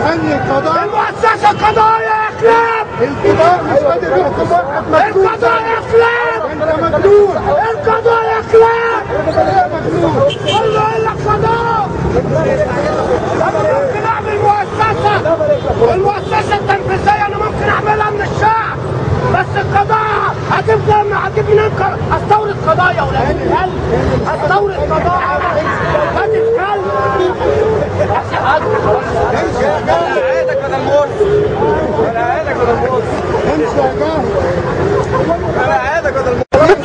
أمن القضاء المؤسسة القضائية يا كلاب القضاء مش قادر يحكم واحد مجنون القضاء يا كلاب أنت مجنون القضاء يا كلاب أنت مجنون والله الا القضاء انا ممكن اعمل مؤسسة المؤسسة التنفيذية انا ممكن اعملها من الشعب بس القضاء هجيب لما هجيب منين ق- استورد قضايا يا ولاد الكلب استورد قضايا ولاد الكلب عادك بدل مرسي انا عادك بدل مرسي امشي يا جاهل انا عادك بدل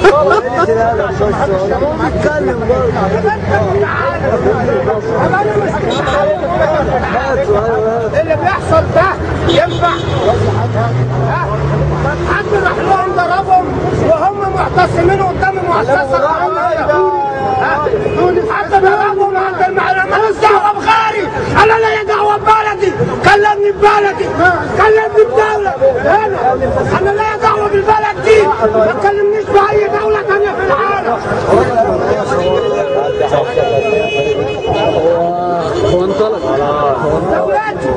اللي بيحصل ده ينفع ها؟ حد راح لهم ضربهم وهم معتصمين قدام المؤسسه القانونيه ها؟ حد ضربهم عند المعلم مالوش دعوه بغيري انا ليا دعوه ببلدي كلمني ببلدي كلمني بدوله هنا انا ليا دعوه بالبلد دي ما تكلمنيش باي دوله ثانيه في العالم هو انطلق دولتي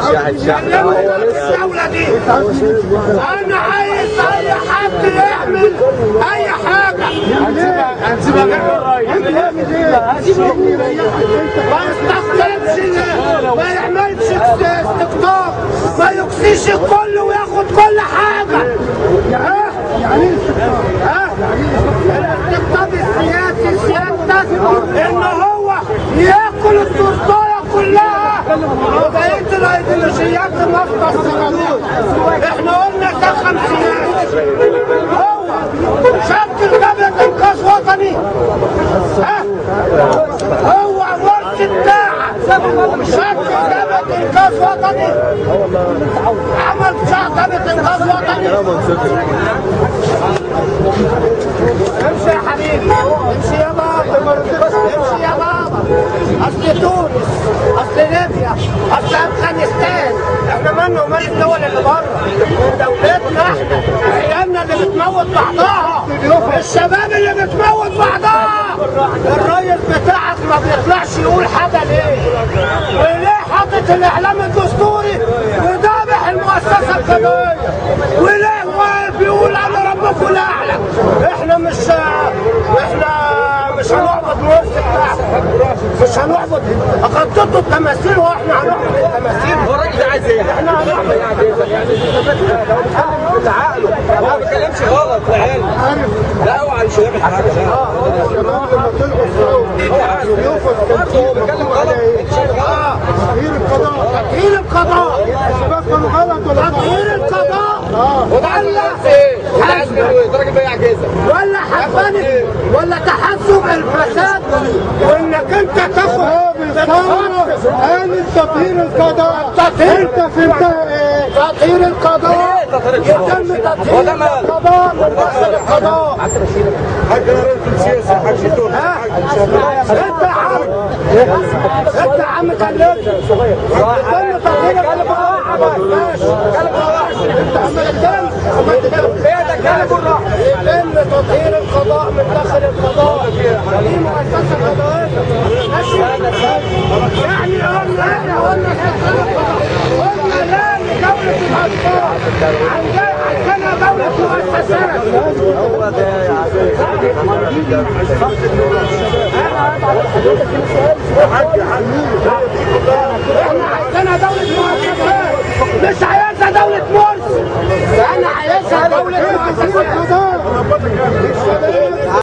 الدولة دي أنا عايز أي حد يعمل أي حاجة هنسيبها غير ما يستخدمش ما يعملش استقطاب ما يكسيش الكل وياخد كل حاجة ها؟ ها؟ الاستقطاب السياسي سيادتك إن هو ياكل التورتاية كلها وبقية الأيديولوجيات مصدر الصندوق احنا قلنا ده خمسينات هو شكل جبهة إنقاذ وطني ها؟ هو مرشد بتاعك شكل جبهة إنقاذ وطني عمل بتاع جبهة إنقاذ وطني امشي يا حبيبي امشي يا بابا امشي يا بابا اصل تونس اصل ليبيا اصل افغانستان احنا مالنا ومال الدول اللي بره دولتنا احنا عيالنا اللي بتموت بعضها الشباب اللي بتموت بعضها الريس بتاعك ما بيطلعش يقول حاجه ليه وليه حاطط الاعلام الدستوري وذابح المؤسسه القضائيه وليه واقف يقول انا ربكم الاعلى احنا مش احنا مش هنعبد مرسي بتاعكم مش هنعبد اخططوا التماثيل واحنا هنعبد التماثيل هو الراجل ده عايز ايه؟ احنا هنعبد عقله هو ما بيتكلمش غلط يا عيال لا هو على شباب الحاجه الشباب لما طلعوا الثورة سيوفا هو بيتكلم غلط انت شايف غلط تغيير القضاء تغيير القضاء الشباب كانوا غلط ولا صح؟ تغيير القضاء ولا ايه؟ انت عايز منه ايه؟ ده راجل بيع جزم ولا حفاني ولا تحسب الفساد وانك انت تاخد الثورة قال تطهير القضاء تطهير. انت فهمتها ايه؟ تطهير القضاء ايه تطهير القضاء؟ يتم هو تطهير ده مال؟ القضاء من داخل القضاء حاج انا راجل سياسي حاج شتون ها؟ انت يا عم انت يا عم كلمني يتم تطهير القضاء ماشي انت عم تتكلم عم تتكلم يتم تطهير القضاء من داخل القضاء دي مؤسسه قضائيه ماشي يعني قلنا احنا قلنا تطهير القضاء قلنا لا لدوله الاطفال عندنا عندنا دوله مؤسسات احنا عايزينها دولة مؤسسات مش عايزها دولة مرسي انا عايزها دولة مؤسسات القضاء